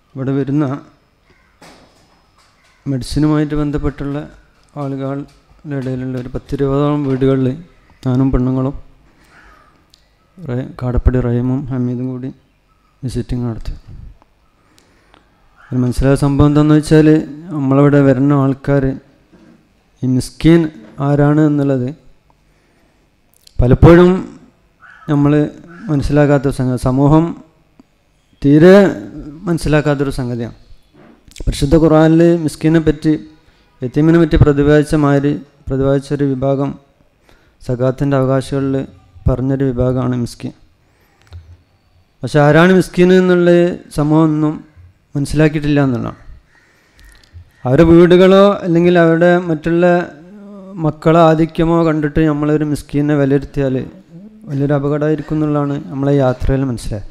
ഇവിടെ വരുന്ന മെഡിസിനുമായിട്ട് ബന്ധപ്പെട്ടുള്ള ആളുകളുടെ ഇടയിലുള്ള ഒരു പത്തിരുപതോളം വീടുകളിൽ ഞാനും പെണ്ണുങ്ങളും റേ- കാടപ്പടി റഹീമും ഹമീദും കൂടി വിസിറ്റിംഗ് നടത്തി അതിൽ മനസ്സിലായ സംഭവം എന്താണെന്ന് വെച്ചാൽ നമ്മളിവിടെ വരുന്ന ആൾക്കാർ ഈ മിസ്കീൻ ആരാണ് എന്നുള്ളത് പലപ്പോഴും നമ്മൾ മനസ്സിലാക്കാത്ത സംഗതി സമൂഹം തീരെ മനസ്സിലാക്കാത്തൊരു സംഗതിയാണ് പരിശുദ്ധ ഖുറാനിൽ മിസ്കിനെ പറ്റി യത്തീമിനെ പറ്റി പ്രതിപാദിച്ച മാതിരി പ്രതിപാദിച്ചൊരു വിഭാഗം സകാത്തിൻ്റെ അവകാശികളിൽ പറഞ്ഞൊരു വിഭാഗമാണ് മിസ്കിൻ പക്ഷെ ആരാണ് മിസ്കിൻ എന്നുള്ള സമൂഹം ഒന്നും മനസ്സിലാക്കിയിട്ടില്ല എന്നുള്ളതാണ് അവരുടെ വീടുകളോ അല്ലെങ്കിൽ അവരുടെ മറ്റുള്ള മക്കളെ ആധിക്യമോ കണ്ടിട്ട് നമ്മളൊരു മിസ്കീനെ വിലയിരുത്തിയാൽ വലിയൊരു അപകടമായിരിക്കും എന്നുള്ളതാണ് നമ്മളെ യാത്രയിൽ മനസ്സിലായത്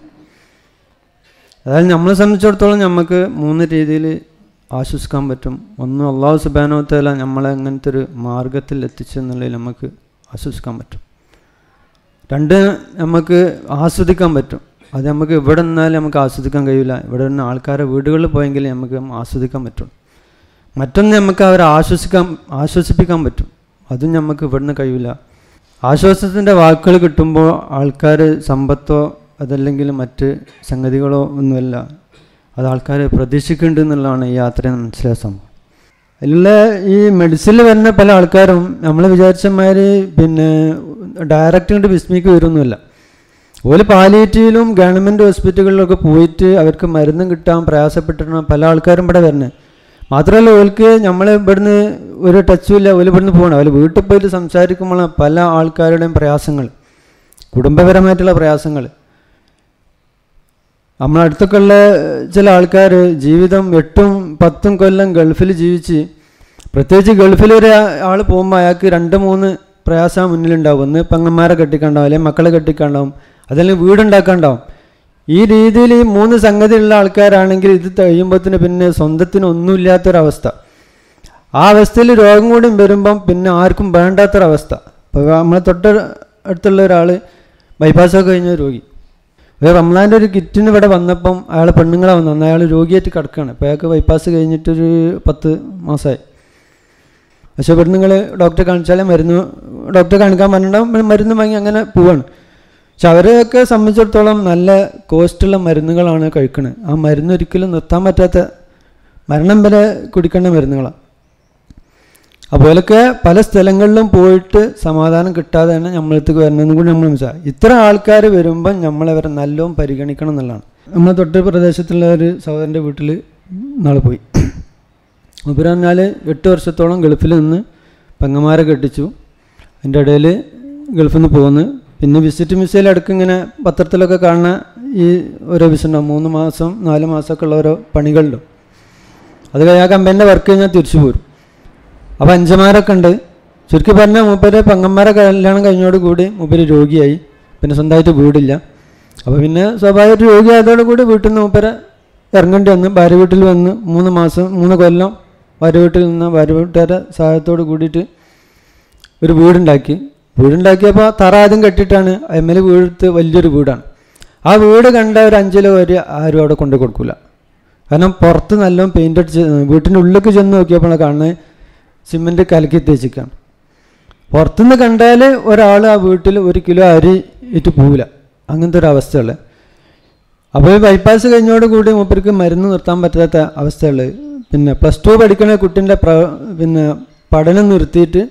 അതായത് നമ്മളെ സംബന്ധിച്ചിടത്തോളം നമുക്ക് മൂന്ന് രീതിയിൽ ആശ്വസിക്കാൻ പറ്റും ഒന്ന് അള്ളാഹു സുബാനോത്തല നമ്മളെ അങ്ങനത്തെ ഒരു മാർഗത്തിൽ എത്തിച്ചെന്നുള്ളതിൽ നമുക്ക് ആശ്വസിക്കാൻ പറ്റും രണ്ട് നമുക്ക് ആസ്വദിക്കാൻ പറ്റും അത് നമുക്ക് ഇവിടെ നിന്നാലും നമുക്ക് ആസ്വദിക്കാൻ കഴിയില്ല ഇവിടെ നിന്ന് ആൾക്കാരെ വീടുകളിൽ പോയെങ്കിൽ നമുക്ക് ആസ്വദിക്കാൻ പറ്റും മറ്റൊന്ന് നമുക്ക് അവരെ ആശ്വസിക്കാൻ ആശ്വസിപ്പിക്കാൻ പറ്റും അതും നമുക്ക് ഇവിടുന്ന് കഴിയില്ല ആശ്വാസത്തിൻ്റെ വാക്കുകൾ കിട്ടുമ്പോൾ ആൾക്കാർ സമ്പത്തോ അതല്ലെങ്കിൽ മറ്റ് സംഗതികളോ ഒന്നുമല്ല അത് ആൾക്കാർ പ്രതീക്ഷിക്കുന്നുണ്ട് എന്നുള്ളതാണ് ഈ യാത്രയിൽ മനസ്സിലായ സംഭവം അതിലുള്ള ഈ മെഡിസിനിൽ വരുന്ന പല ആൾക്കാരും നമ്മൾ വിചാരിച്ചമാതിരി പിന്നെ ഡയറക്റ്റ് കൊണ്ട് വിസ്മിക്ക് വരുമൊന്നുമില്ല ഓല് പാലിയേറ്റീവിലും ഗവൺമെൻറ് ഹോസ്പിറ്റലുകളിലൊക്കെ പോയിട്ട് അവർക്ക് മരുന്നും കിട്ടാൻ പ്രയാസപ്പെട്ടിട്ടാണ് പല ആൾക്കാരും ഇവിടെ വരുന്നത് മാത്രമല്ല ഓൽക്ക് നമ്മൾ ഇവിടുന്ന് ഒരു ടച്ചും ഇല്ല ഓല് ഇവിടുന്ന് പോകണം അവർ വീട്ടിൽ പോയിട്ട് സംസാരിക്കുമ്പോൾ പല ആൾക്കാരുടെയും പ്രയാസങ്ങൾ കുടുംബപരമായിട്ടുള്ള പ്രയാസങ്ങൾ നമ്മളടുത്തൊക്കെ ഉള്ള ചില ആൾക്കാർ ജീവിതം എട്ടും പത്തും കൊല്ലം ഗൾഫിൽ ജീവിച്ച് പ്രത്യേകിച്ച് ഗൾഫിൽ ഒരു ആൾ പോകുമ്പോൾ അയാൾക്ക് രണ്ട് മൂന്ന് പ്രയാസം മുന്നിലുണ്ടാവും ഒന്ന് പെങ്ങന്മാരെ കെട്ടിക്കാണ്ടാവും അല്ലെങ്കിൽ മക്കളെ കെട്ടിക്കാണ്ടാവും അതല്ലെങ്കിൽ വീടുണ്ടാക്കാണ്ടാവും ഈ രീതിയിൽ ഈ മൂന്ന് സംഗതിയുള്ള ആൾക്കാരാണെങ്കിൽ ഇത് കഴിയുമ്പോഴത്തിന് പിന്നെ സ്വന്തത്തിന് ഒന്നുമില്ലാത്തൊരവസ്ഥ ആ അവസ്ഥയിൽ രോഗം കൂടി വരുമ്പം പിന്നെ ആർക്കും വേണ്ടാത്തൊരവസ്ഥ ഇപ്പോൾ നമ്മളെ തൊട്ട അടുത്തുള്ള ഒരാൾ ബൈപ്പാസൊക്കെ കഴിഞ്ഞ രോഗി ഒരു റംലാൻ്റെ ഒരു കിറ്റിന് ഇവിടെ വന്നപ്പം അയാൾ പെണ്ണുങ്ങളെ വന്നു അയാൾ രോഗിയായിട്ട് കിടക്കുകയാണ് അപ്പോൾ അയാൾക്ക് ബൈപ്പാസ് കഴിഞ്ഞിട്ടൊരു പത്ത് മാസമായി പക്ഷേ പെണ്ണുങ്ങൾ ഡോക്ടറെ കാണിച്ചാലേ മരുന്ന് ഡോക്ടറെ കാണിക്കാൻ പറഞ്ഞിട്ടുണ്ടാവും മരുന്ന് വാങ്ങി അങ്ങനെ പോവാണ് പക്ഷെ അവരെയൊക്കെ സംബന്ധിച്ചിടത്തോളം നല്ല കോസ്റ്റുള്ള മരുന്നുകളാണ് കഴിക്കുന്നത് ആ മരുന്ന് ഒരിക്കലും നിർത്താൻ പറ്റാത്ത മരണം വരെ കുടിക്കേണ്ട മരുന്നുകളാണ് അതുപോലൊക്കെ പല സ്ഥലങ്ങളിലും പോയിട്ട് സമാധാനം കിട്ടാതെയാണ് നമ്മളടുത്തേക്ക് വരണമെന്നും കൂടി നമ്മൾ മനസ്സിലായി ഇത്ര ആൾക്കാർ വരുമ്പം നമ്മളവരെ നല്ലോണം പരിഗണിക്കണം എന്നുള്ളതാണ് നമ്മൾ തൊട്ട് പ്രദേശത്തുള്ള ഒരു സഹോദരൻ്റെ വീട്ടിൽ നാളെ പോയി മുപ്പര് പറഞ്ഞാൽ എട്ട് വർഷത്തോളം ഗൾഫിൽ നിന്ന് പെങ്ങന്മാരെ കെട്ടിച്ചു അതിൻ്റെ ഇടയിൽ ഗൾഫിൽ നിന്ന് പോന്ന് പിന്നെ വിസിറ്റ് മിസൈൽ അടുക്ക് ഇങ്ങനെ പത്രത്തിലൊക്കെ കാണുന്ന ഈ ഓരോ വിസ ഉണ്ടാവും മൂന്ന് മാസം നാല് മാസമൊക്കെ ഉള്ള ഓരോ പണികളുണ്ടാവും അത് കഴിഞ്ഞാൽ ആ കമ്പനിൻ്റെ വർക്ക് കഴിഞ്ഞാൽ തിരിച്ചു പോരും അപ്പോൾ അഞ്ചന്മാരൊക്കെ ഉണ്ട് ചുരുക്കി പറഞ്ഞാൽ മൂപ്പര് പെങ്ങന്മാരെ കല്യാണം കഴിഞ്ഞോട് കൂടി മൂപ്പര് രോഗിയായി പിന്നെ സ്വന്തമായിട്ട് വീടില്ല അപ്പോൾ പിന്നെ സ്വാഭാവികമായിട്ട് രോഗിയായതോട് കൂടി വീട്ടിൽ നിന്ന് മൂപ്പര് ഇറങ്ങേണ്ടി വന്ന് ഭാര്യ വീട്ടിൽ വന്ന് മൂന്ന് മാസം മൂന്ന് കൊല്ലം ഭാര്യ വീട്ടിൽ നിന്ന് ഭാര്യ വീട്ടുകാരെ സഹായത്തോട് കൂടിയിട്ട് ഒരു വീടുണ്ടാക്കി വീടുണ്ടാക്കിയപ്പോൾ തറ ആദ്യം കെട്ടിയിട്ടാണ് എം എൽ വീടുത്ത് വലിയൊരു വീടാണ് ആ വീട് കണ്ട ഒരു അഞ്ചിലോ ഒരു ആരും അവിടെ കൊണ്ടു കൊടുക്കില്ല കാരണം പുറത്ത് നല്ലോണം പെയിൻ്റ് അടിച്ച് വീട്ടിൻ്റെ ഉള്ളിലേക്ക് ചെന്ന് നോക്കിയപ്പോഴാണ് കാണുന്നത് സിമെൻറ്റ് കലക്കി തേച്ചിക്കാണ് പുറത്തുനിന്ന് കണ്ടാൽ ഒരാൾ ആ വീട്ടിൽ ഒരു കിലോ അരി ഇട്ട് പോവില്ല അങ്ങനത്തെ ഒരു അവസ്ഥയുള്ളത് അപ്പോൾ ഈ ബൈപ്പാസ് കഴിഞ്ഞോട് കൂടി മൂപ്പർക്ക് മരുന്ന് നിർത്താൻ പറ്റാത്ത അവസ്ഥയുള്ളത് പിന്നെ പ്ലസ് ടു പഠിക്കുന്ന കുട്ടീൻ്റെ പ്ര പിന്നെ പഠനം നിർത്തിയിട്ട്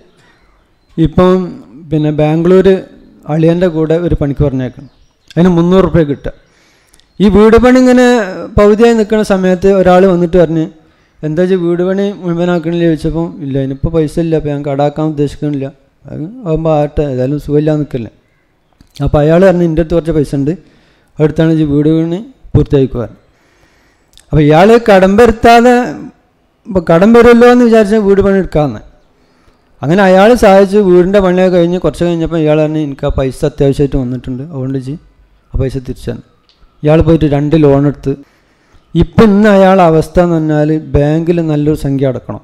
ഇപ്പം പിന്നെ ബാംഗ്ലൂർ അളിയൻ്റെ കൂടെ ഒരു പണിക്ക് പറഞ്ഞേക്കണം അതിന് മുന്നൂറ് റുപ്യ കിട്ടുക ഈ വീട് പണി ഇങ്ങനെ പകുതിയായി നിൽക്കുന്ന സമയത്ത് ഒരാൾ വന്നിട്ട് പറഞ്ഞ് എന്താ വെച്ചാൽ വീട് പണി മുഴുവനാക്കണില്ല ചോദിച്ചപ്പോൾ ഇല്ല അതിനിപ്പോൾ പൈസ ഇല്ല അപ്പോൾ ഞാൻ കടാക്കാൻ ഉദ്ദേശിക്കണില്ല അത് ആകുമ്പോൾ ആട്ടെ ഏതായാലും സുഖമില്ല നിൽക്കില്ല അപ്പോൾ അയാൾ പറഞ്ഞു എൻ്റെ അടുത്ത് കുറച്ച് പൈസ ഉണ്ട് അടുത്താണ് ഈ വീട് പണി പൂർത്തിയാക്കുക അപ്പോൾ ഇയാൾ കടം വരുത്താതെ ഇപ്പോൾ കടം വരുമല്ലോ എന്ന് വിചാരിച്ച വീട് പണി എടുക്കാമെന്ന് അങ്ങനെ അയാൾ സഹായിച്ച് വീടിൻ്റെ പണിയൊക്കെ കഴിഞ്ഞ് കുറച്ച് കഴിഞ്ഞപ്പോൾ ഇയാൾ പറഞ്ഞു എനിക്ക് ആ പൈസ അത്യാവശ്യമായിട്ട് വന്നിട്ടുണ്ട് അതുകൊണ്ട് ജി ആ പൈസ തിരിച്ചു തന്നെ ഇയാൾ പോയിട്ട് രണ്ട് ലോൺ എടുത്ത് ഇപ്പം ഇന്ന് അയാളെ അവസ്ഥ എന്ന് പറഞ്ഞാൽ ബാങ്കിൽ നല്ലൊരു സംഖ്യ അടക്കണം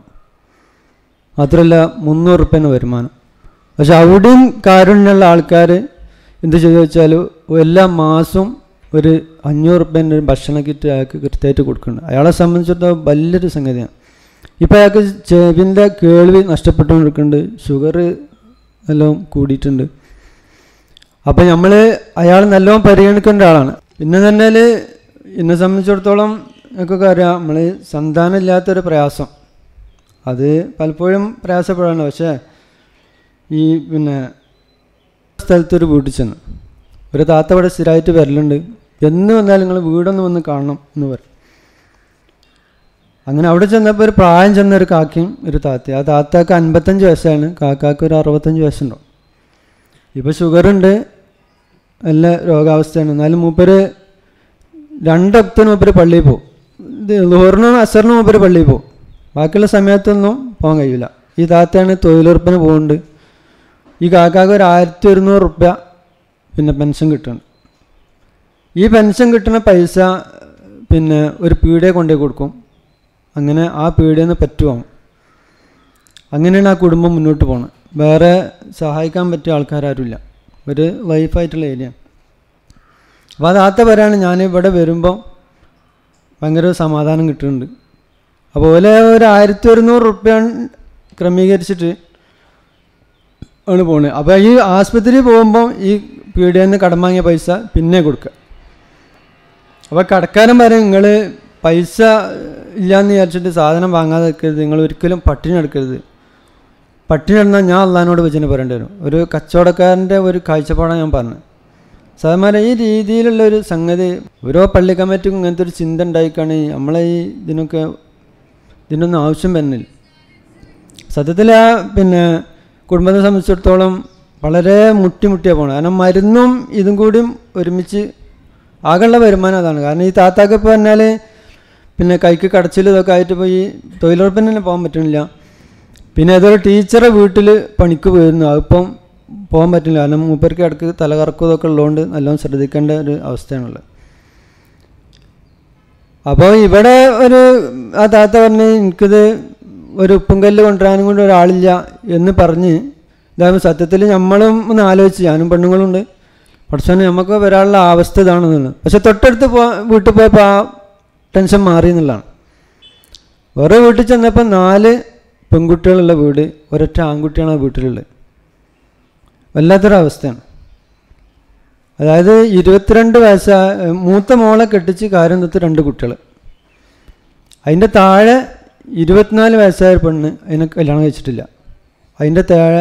മാത്രമല്ല മുന്നൂറ് റുപ്യന് വരുമാനം പക്ഷെ അവിടെയും കാരുണ്യമുള്ള ആൾക്കാർ എന്ത് ചെയ്തു വെച്ചാൽ എല്ലാ മാസവും ഒരു അഞ്ഞൂറ് റുപ്യേൻ്റെ ഒരു ഭക്ഷണ കിറ്റ് അയാൾക്ക് കൃത്യമായിട്ട് കൊടുക്കുന്നുണ്ട് അയാളെ സംബന്ധിച്ചിടത്തോളം വലിയൊരു സംഗതിയാണ് ഇപ്പോൾ അയാൾക്ക് ചെവിൻ്റെ കേൾവി നഷ്ടപ്പെട്ടുകൊണ്ടിരിക്കുന്നുണ്ട് ഷുഗർ എല്ലാം കൂടിയിട്ടുണ്ട് അപ്പം നമ്മൾ അയാൾ നല്ലോണം പരിഗണിക്കേണ്ട ആളാണ് പിന്നെ തന്നെ എന്നെ സംബന്ധിച്ചിടത്തോളം എനിക്കൊക്കെ അറിയാം നമ്മൾ സന്താനം ഇല്ലാത്തൊരു പ്രയാസം അത് പലപ്പോഴും പ്രയാസപ്പെടാണ് പക്ഷേ ഈ പിന്നെ സ്ഥലത്തൊരു വീട്ടിൽ ചെന്ന് ഒരു താത്ത ഇവിടെ സ്ഥിരമായിട്ട് വരലുണ്ട് എന്ന് വന്നാലും നിങ്ങൾ വീടൊന്ന് വന്ന് കാണണം എന്ന് പറയും അങ്ങനെ അവിടെ ചെന്നപ്പോൾ ഒരു പ്രായം ചെന്ന ഒരു കാക്കയും ഒരു താത്തയും ആ താത്താക്ക് അൻപത്തഞ്ച് വയസ്സാണ് കാക്കാക്ക് ഒരു അറുപത്തഞ്ച് വയസ്സുണ്ടാവും ഇപ്പോൾ ഷുഗറുണ്ട് നല്ല രോഗാവസ്ഥയാണ് എന്നാലും മൂപ്പര് രണ്ടൊക്തിന് മൂപ്പര് പള്ളിയിൽ പോകും ഇത് ലോറിനും അസറിനും മൂപ്പര് പള്ളിയിൽ പോകും ബാക്കിയുള്ള സമയത്തൊന്നും പോകാൻ കഴിയില്ല ഈ താത്തയാണ് തൊഴിലുറപ്പിന് പോകുന്നുണ്ട് ഈ കാക്കാക്ക് ഒരു ആയിരത്തി ഒരുന്നൂറ് റുപ്യ പിന്നെ പെൻഷൻ കിട്ടുന്നുണ്ട് ഈ പെൻഷൻ കിട്ടുന്ന പൈസ പിന്നെ ഒരു പീടിയെ കൊണ്ടുപോയി കൊടുക്കും അങ്ങനെ ആ പീടിയിൽ നിന്ന് പറ്റുവാങ്ങും അങ്ങനെയാണ് ആ കുടുംബം മുന്നോട്ട് പോകുന്നത് വേറെ സഹായിക്കാൻ പറ്റിയ ആൾക്കാരാരുമില്ല ഒരു ലൈഫായിട്ടുള്ള ഏരിയ അപ്പോൾ അത് ആത്ത പറയാണ് ഞാൻ ഇവിടെ വരുമ്പം ഭയങ്കര സമാധാനം കിട്ടുന്നുണ്ട് അപ്പോൾ ഓലെ ഒരു ആയിരത്തി ഒരുന്നൂറ് റുപ്യ ക്രമീകരിച്ചിട്ട് ആണ് പോണത് അപ്പോൾ ഈ ആസ്പത്രി പോകുമ്പോൾ ഈ പീടികയിൽ നിന്ന് കടം വാങ്ങിയ പൈസ പിന്നെ കൊടുക്കുക അപ്പോൾ കടക്കാരൻ പറയും നിങ്ങൾ പൈസ ഇല്ലയെന്ന് വിചാരിച്ചിട്ട് സാധനം വാങ്ങാതെ വെക്കരുത് നിങ്ങൾ ഒരിക്കലും പട്ടിണി എടുക്കരുത് പട്ടിണി കിടന്നാൽ ഞാൻ അള്ളഹാനോട് വെച്ചിട്ട് പറയേണ്ടി വരും ഒരു കച്ചവടക്കാരൻ്റെ ഒരു കാഴ്ചപ്പാടാണ് ഞാൻ പറഞ്ഞത് സാധാരണ ഈ രീതിയിലുള്ള ഒരു സംഗതി ഓരോ പള്ളി കമ്മിറ്റിക്കും ഇങ്ങനത്തെ ഒരു ചിന്ത ഉണ്ടായിക്കാണ് നമ്മളെ ഈ ഇതിനൊക്കെ ഇതിനൊന്നും ആവശ്യം വരുന്നില്ല സത്യത്തിൽ ആ പിന്നെ കുടുംബത്തെ സംബന്ധിച്ചിടത്തോളം വളരെ മുട്ടിമുട്ടിയാണ് പോകണം കാരണം മരുന്നും ഇതും കൂടിയും ഒരുമിച്ച് ആകെയുള്ള വരുമാനം അതാണ് കാരണം ഈ താത്താക്ക് ഇപ്പോൾ പറഞ്ഞാൽ പിന്നെ കൈക്ക് കടച്ചിൽ ഇതൊക്കെ ആയിട്ട് പോയി തൊഴിലുറപ്പിന് തന്നെ പോകാൻ പറ്റുന്നില്ല പിന്നെ ഏതൊരു ടീച്ചറെ വീട്ടിൽ പണിക്ക് പോയിരുന്നു അതിപ്പം പോകാൻ പറ്റില്ല കാരണം മൂപ്പർക്ക് ഇടയ്ക്ക് തലകറക്കം ഇതൊക്കെ ഉള്ളതുകൊണ്ട് നല്ലോണം ശ്രദ്ധിക്കേണ്ട ഒരു അവസ്ഥയാണുള്ളത് അപ്പോൾ ഇവിടെ ഒരു ആ താത്ത പറഞ്ഞ് എനിക്കിത് ഒരു ഉപ്പും കല്ല് കൊണ്ടുവരാനും കൊണ്ട് ഒരാളില്ല എന്ന് പറഞ്ഞ് ഇതാകുമ്പോൾ സത്യത്തിൽ നമ്മളും ഒന്ന് ആലോചിച്ച് ഞാനും പെണ്ണുങ്ങളുണ്ട് പഠിച്ചാൽ നമുക്ക് വരാനുള്ള അവസ്ഥ ഇതാണെന്നുള്ളത് പക്ഷെ തൊട്ടടുത്ത് പോ വീട്ടിൽ പോയപ്പോൾ ആ ടെൻഷൻ മാറി എന്നുള്ളതാണ് വേറെ വീട്ടിൽ ചെന്നപ്പോൾ നാല് പെൺകുട്ടികളുള്ള വീട് ഒരൊറ്റ ആൺകുട്ടിയാണ് ആ വീട്ടിലുള്ളത് വല്ലാത്തൊരവസ്ഥയാണ് അതായത് ഇരുപത്തിരണ്ട് വയസ്സാ മൂത്ത മോളെ കെട്ടിച്ച് കാര്യം തൊട്ട് രണ്ട് കുട്ടികൾ അതിൻ്റെ താഴെ ഇരുപത്തിനാല് വയസ്സായ പെണ്ണ് അതിനെ കല്യാണം കഴിച്ചിട്ടില്ല അതിൻ്റെ താഴെ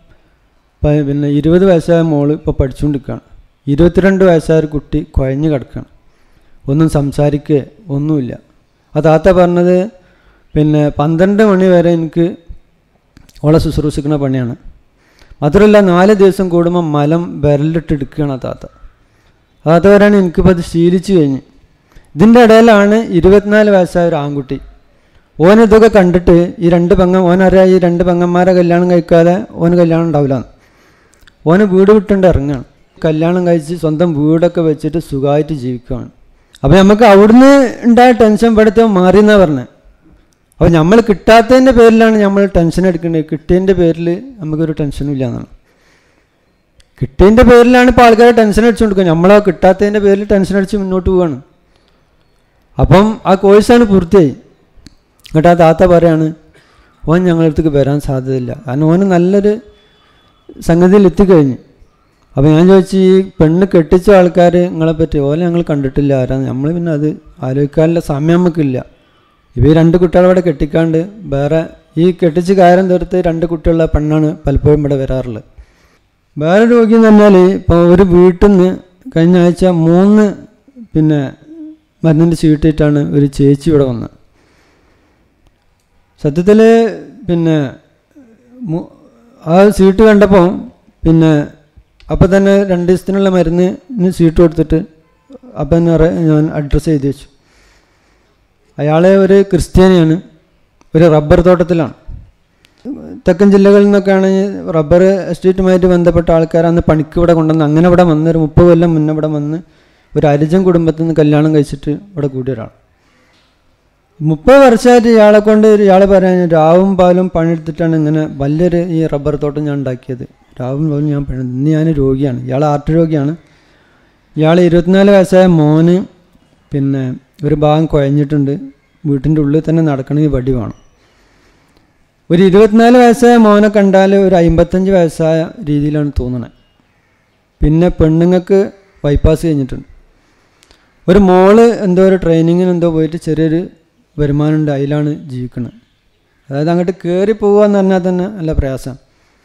പ- പിന്നെ ഇരുപത് വയസ്സായ മോള് ഇപ്പോൾ പഠിച്ചുകൊണ്ടിരിക്കുകയാണ് ഇരുപത്തിരണ്ട് വയസ്സായ ഒരു കുട്ടി കുഴഞ്ഞ് കിടക്കുകയാണ് ഒന്നും സംസാരിക്കുക ഒന്നുമില്ല ആ താത്ത പറഞ്ഞത് പിന്നെ പന്ത്രണ്ട് മണി വരെ എനിക്ക് ഓളെ ശുശ്രൂഷിക്കുന്ന പണിയാണ് മാത്രമല്ല നാല് ദിവസം കൂടുമ്പോൾ മലം വിരലിട്ട് എടുക്കുകയാണ് ആ താത്ത ആ താത്ത വരാണ് എനിക്കിപ്പോൾ അത് ശീലിച്ചു കഴിഞ്ഞ് ഇതിൻ്റെ ഇടയിലാണ് ഇരുപത്തിനാല് വയസ്സായ ഒരു ആൺകുട്ടി ഓൻ ഇതൊക്കെ കണ്ടിട്ട് ഈ രണ്ട് പെങ്ങ ഓനറിയാം ഈ രണ്ട് പെങ്ങന്മാരെ കല്യാണം കഴിക്കാതെ ഓന് കല്യാണം ഉണ്ടാവില്ല ഓന് വീട് വിട്ടുണ്ട് ഇറങ്ങുകയാണ് കല്യാണം കഴിച്ച് സ്വന്തം വീടൊക്കെ വെച്ചിട്ട് സുഖമായിട്ട് ജീവിക്കുകയാണ് അപ്പോൾ നമുക്ക് അവിടുന്ന് ഉണ്ടായ ടെൻഷൻ പെടുത്ത മാറിയെന്നാണ് പറഞ്ഞത് അപ്പോൾ നമ്മൾ കിട്ടാത്തതിൻ്റെ പേരിലാണ് നമ്മൾ ടെൻഷൻ എടുക്കേണ്ടത് കിട്ടിയതിൻ്റെ പേരിൽ നമുക്കൊരു ടെൻഷനും ഇല്ല എന്നാണ് കിട്ടിയതിൻ്റെ പേരിലാണ് ഇപ്പോൾ ആൾക്കാർ ടെൻഷൻ അടിച്ചുകൊണ്ടിരിക്കുക നമ്മളോ കിട്ടാത്തതിൻ്റെ പേരിൽ ടെൻഷൻ അടിച്ച് മുന്നോട്ട് പോവുകയാണ് അപ്പം ആ കോഴ്സാണ് പൂർത്തിയായി എന്നിട്ട് ആ താത്ത പറയാണ് ഓൻ ഞങ്ങളുടെ അടുത്തേക്ക് വരാൻ സാധ്യതയില്ല കാരണം ഓന് നല്ലൊരു സംഗതിയിൽ എത്തിക്കഴിഞ്ഞ് അപ്പോൾ ഞാൻ ചോദിച്ചു ഈ പെണ്ണ് കെട്ടിച്ച ആൾക്കാർ നിങ്ങളെ പറ്റി ഓലെ ഞങ്ങൾ കണ്ടിട്ടില്ല ആരാന്ന് നമ്മൾ പിന്നെ അത് ആലോചിക്കാനുള്ള സമയം നമുക്കില്ല ഇവ ഈ രണ്ട് കുട്ടികളെ ഇവിടെ കെട്ടിക്കാണ്ട് വേറെ ഈ കെട്ടിച്ച് കാര്യം തീർത്ത് രണ്ട് കുട്ടികളുള്ള പെണ്ണാണ് പലപ്പോഴും ഇവിടെ വരാറുള്ളത് വേറെ രോഗി എന്ന് പറഞ്ഞാൽ ഇപ്പോൾ ഒരു വീട്ടിൽ നിന്ന് കഴിഞ്ഞ ആഴ്ച മൂന്ന് പിന്നെ മരുന്നിൻ്റെ ചീട്ടിട്ടാണ് ഒരു ചേച്ചി ഇവിടെ വന്നത് സത്യത്തിൽ പിന്നെ മു- ആ സീറ്റ് കണ്ടപ്പോൾ പിന്നെ അപ്പം തന്നെ രണ്ട് ദിവസത്തിനുള്ള മരുന്നിന് സീറ്റ് കൊടുത്തിട്ട് അപ്പം തന്നെ അറ- ഞാൻ അഡ്രസ്സ് എഴുതി വെച്ചു അയാളെ ഒരു ക്രിസ്ത്യാനിയാണ് ഒരു റബ്ബർ തോട്ടത്തിലാണ് തെക്കൻ ജില്ലകളിൽ നിന്നൊക്കെയാണ് ഈ റബ്ബർ എസ്റ്റേറ്റുമായിട്ട് ബന്ധപ്പെട്ട ആൾക്കാർ അന്ന് പണിക്ക് ഇവിടെ കൊണ്ടുവന്ന് അങ്ങനെ ഇവിടെ വന്ന് ഒരു മുപ്പത് കൊല്ലം മുന്നേ ഇവിടെ വന്ന് ഒരു അരിജൻ കുടുംബത്തിൽ നിന്ന് കല്യാണം കഴിച്ചിട്ട് ഇവിടെ കൂടിയ ഒരാൾ മുപ്പത് വർഷമായിട്ട് ഇയാളെ കൊണ്ട് ഇയാൾ പറയാൻ രാവും പാലും പണിയെടുത്തിട്ടാണ് ഇങ്ങനെ വലിയൊരു ഈ റബ്ബർ തോട്ടം ഞാൻ ഉണ്ടാക്കിയത് രാവും പാലും ഞാൻ പണി ഇന്ന് ഞാൻ രോഗിയാണ് ഇയാൾ ആർട്ട് രോഗിയാണ് ഇയാൾ ഇരുപത്തിനാല് വയസ്സായ മോന് പിന്നെ ഒരു ഭാഗം കുഴഞ്ഞിട്ടുണ്ട് വീട്ടിൻ്റെ ഉള്ളിൽ തന്നെ നടക്കണമെങ്കിൽ വടി വേണം ഒരു ഇരുപത്തിനാല് വയസ്സായ മോനെ കണ്ടാൽ ഒരു അമ്പത്തഞ്ച് വയസ്സായ രീതിയിലാണ് തോന്നണത് പിന്നെ പെണ്ണുങ്ങൾക്ക് ബൈപ്പാസ് കഴിഞ്ഞിട്ടുണ്ട് ഒരു മോള് എന്തോ ഒരു ട്രെയിനിങ്ങിന് എന്തോ പോയിട്ട് ചെറിയൊരു വരുമാനമുണ്ട് അതിലാണ് ജീവിക്കുന്നത് അതായത് അങ്ങോട്ട് കയറി പോകുക എന്ന് പറഞ്ഞാൽ തന്നെ നല്ല പ്രയാസമാണ്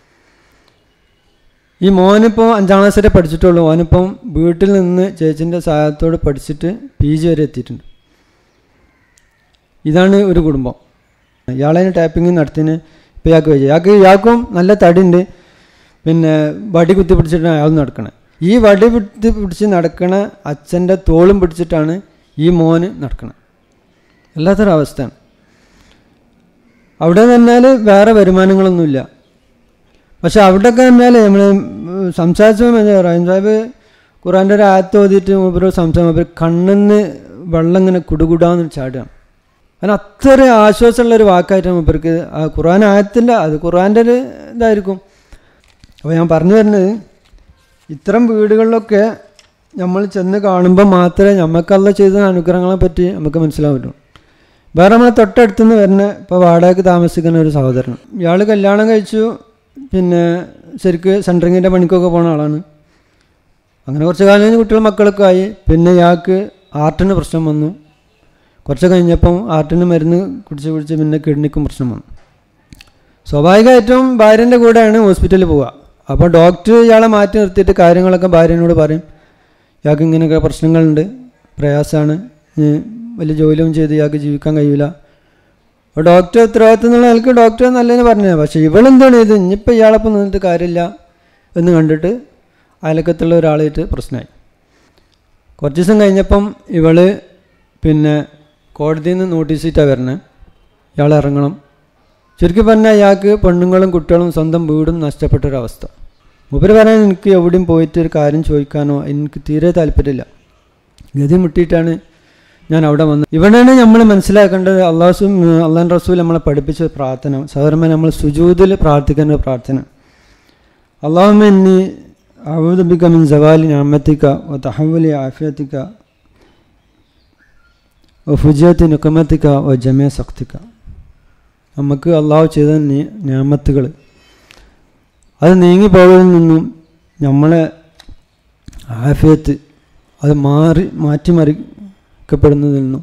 ഈ മോനിപ്പോൾ അഞ്ചാം ക്ലാസ് വരെ പഠിച്ചിട്ടുള്ളൂ ഓനിപ്പം വീട്ടിൽ നിന്ന് ചേച്ചിൻ്റെ സഹായത്തോട് പഠിച്ചിട്ട് പി ജി വരെ എത്തിയിട്ടുണ്ട് ഇതാണ് ഒരു കുടുംബം ഇയാളതിന് ടാപ്പിംഗ് നടത്തിന് ഇപ്പോൾ ഇയാൾക്ക് വയ്യ ഇയാൾക്ക് ഇയാൾക്കും നല്ല തടിയുണ്ട് പിന്നെ വടി കുത്തി പിടിച്ചിട്ടാണ് അയാൾ നടക്കണത് ഈ വടി കുത്തി പിടിച്ച് നടക്കണ അച്ഛൻ്റെ തോളും പിടിച്ചിട്ടാണ് ഈ മോന് നടക്കണത് വല്ലാത്തൊരവസ്ഥയാണ് അവിടെ നിന്നാൽ വേറെ വരുമാനങ്ങളൊന്നുമില്ല പക്ഷെ അവിടെയൊക്കെ എന്നാൽ നമ്മൾ സംസാരിച്ചപ്പോൾ എന്താ റഹീം സാഹിബ് ഖുറാൻ്റെ ഒരു ആയത്ത് ഓതിയിട്ട് മൂപ്പര് സംസാരം മൂപ്പര് കണ്ണിന്ന് വെള്ളം ഇങ്ങനെ കുടുകുടാന്ന് ചാടുകയാണ് അതിന് അത്ര ആശ്വാസമുള്ള ഒരു വാക്കായിട്ടാണ് മൂപ്പർക്ക് ആ ഖുറാൻ ആയത്തിൻ്റെ അത് ഖുറാൻ്റെ ഒരു ഇതായിരിക്കും അപ്പോൾ ഞാൻ പറഞ്ഞു വരുന്നത് ഇത്തരം വീടുകളിലൊക്കെ നമ്മൾ ചെന്ന് കാണുമ്പോൾ മാത്രമേ നമുക്കല്ല ചെയ്ത അനുഗ്രഹങ്ങളെ പറ്റി നമുക്ക് മനസ്സിലാൻ പറ്റുള്ളൂ വേറെ നമ്മളെ തൊട്ടടുത്തുനിന്ന് വരുന്ന ഇപ്പോൾ വാടകയ്ക്ക് താമസിക്കുന്ന ഒരു സഹോദരൻ ഇയാൾ കല്യാണം കഴിച്ചു പിന്നെ ശരിക്ക് സെൻറ്ററിങ്ങിൻ്റെ പണിക്കൊക്കെ പോണ ആളാണ് അങ്ങനെ കുറച്ച് കാലം കഴിഞ്ഞ് കുട്ടികൾ മക്കളൊക്കെ ആയി പിന്നെ ഇയാൾക്ക് ആർട്ടിന് പ്രശ്നം വന്നു കുറച്ച് കഴിഞ്ഞപ്പം ആർട്ടിന് മരുന്ന് കുടിച്ച് കുടിച്ച് പിന്നെ കിഡ്നിക്കും പ്രശ്നം വന്നു സ്വാഭാവികമായിട്ടും ഭാര്യൻ്റെ കൂടെയാണ് ഹോസ്പിറ്റലിൽ പോവുക അപ്പോൾ ഡോക്ടർ ഇയാളെ മാറ്റി നിർത്തിയിട്ട് കാര്യങ്ങളൊക്കെ ഭാര്യനോട് പറയും ഇയാൾക്ക് ഇങ്ങനെയൊക്കെ പ്രശ്നങ്ങളുണ്ട് പ്രയാസമാണ് ഇനി വലിയ ജോലിയൊന്നും ചെയ്ത് ഇയാൾക്ക് ജീവിക്കാൻ കഴിയില്ല അപ്പോൾ ഡോക്ടർ ഉത്തരവാദിത്തം എന്നുള്ള നിലക്ക് ഡോക്ടർ നല്ലതെന്ന് പറഞ്ഞത് പക്ഷേ ഇവളെന്താണ് ഇത് ഇനിയിപ്പോൾ ഇയാളപ്പം നിന്നിട്ട് കാര്യമില്ല എന്ന് കണ്ടിട്ട് അയലക്കത്തുള്ള ഒരാളായിട്ട് പ്രശ്നമായി കുറച്ച് ദിവസം കഴിഞ്ഞപ്പം ഇവള് പിന്നെ കോടതിയിൽ നിന്ന് നോട്ടീസ് ഇട്ടാണ് വരണേ ഇയാൾ ഇറങ്ങണം ചുരുക്കി പറഞ്ഞാൽ ഇയാൾക്ക് പെണ്ണുങ്ങളും കുട്ടികളും സ്വന്തം വീടും നഷ്ടപ്പെട്ടൊരവസ്ഥ മൂപ്പര് പറയാൻ എനിക്ക് എവിടെയും പോയിട്ട് ഒരു കാര്യം ചോദിക്കാനോ എനിക്ക് തീരെ താല്പര്യമില്ല ഗതി മുട്ടിയിട്ടാണ് ഞാൻ അവിടെ വന്നത് ഇവിടെയാണ് നമ്മൾ മനസ്സിലാക്കേണ്ടത് അള്ളാഹു അള്ളാൻ റസൂൽ നമ്മളെ പഠിപ്പിച്ച പ്രാർത്ഥന സാധാരണ നമ്മൾ സുജൂതിൽ പ്രാർത്ഥിക്കേണ്ട പ്രാർത്ഥന അള്ളാഹുമ എന്നി അഴുദബിക്ക മിൻ സവാലി ഞാമത്തിക്ക ഒ തഹവലി ആഫിയത്തിക്ക ഒ ഫുജിയത്തി നുക്കമത്തിക്ക ഒ ജമേ സക്തിക്ക നമുക്ക് അള്ളാഹു ചെയ്ത ഞാമത്തുകൾ അത് നീങ്ങിപ്പോകലിൽ നിന്നും നമ്മളെ ആഫിയത്ത് അത് മാറി മാറ്റിമറിക്കപ്പെടുന്നതിൽ നിന്നും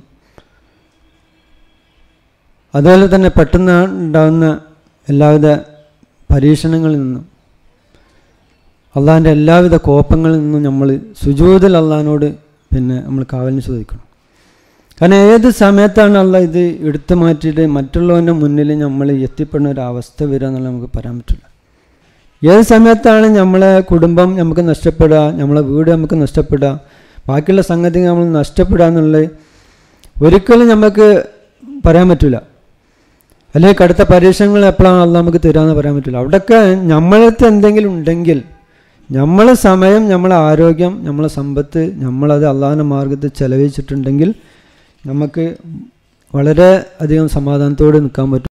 അതുപോലെ തന്നെ പെട്ടെന്ന് ഉണ്ടാകുന്ന എല്ലാവിധ പരീക്ഷണങ്ങളിൽ നിന്നും അള്ളാഹിൻ്റെ എല്ലാവിധ കോപ്പങ്ങളിൽ നിന്നും നമ്മൾ സുജൂതിൽ അള്ളഹാനോട് പിന്നെ നമ്മൾ കാവലിന് ചോദിക്കണം കാരണം ഏത് സമയത്താണ് അല്ല ഇത് എടുത്തു മാറ്റിയിട്ട് മറ്റുള്ളവൻ്റെ മുന്നിൽ നമ്മൾ എത്തിപ്പെടുന്ന ഒരു അവസ്ഥ വരിക എന്നുള്ളത് നമുക്ക് പറയാൻ പറ്റില്ല ഏത് സമയത്താണ് നമ്മളെ കുടുംബം നമുക്ക് നഷ്ടപ്പെടുക നമ്മളെ വീട് നമുക്ക് നഷ്ടപ്പെടുക ബാക്കിയുള്ള സംഗതി നമ്മൾ നഷ്ടപ്പെടുക എന്നുള്ളത് ഒരിക്കലും നമുക്ക് പറയാൻ പറ്റില്ല അല്ലെങ്കിൽ കടുത്ത പരീക്ഷണങ്ങൾ എപ്പോഴാണ് അല്ല നമുക്ക് തരാമെന്ന് പറയാൻ പറ്റില്ല അവിടെയൊക്കെ നമ്മളടുത്ത് എന്തെങ്കിലും ഉണ്ടെങ്കിൽ നമ്മളെ സമയം നമ്മളെ ആരോഗ്യം നമ്മളെ സമ്പത്ത് നമ്മളത് അള്ളാഹിൻ്റെ മാർഗത്തിൽ ചെലവഴിച്ചിട്ടുണ്ടെങ്കിൽ നമുക്ക് വളരെ അധികം സമാധാനത്തോടെ നിൽക്കാൻ പറ്റും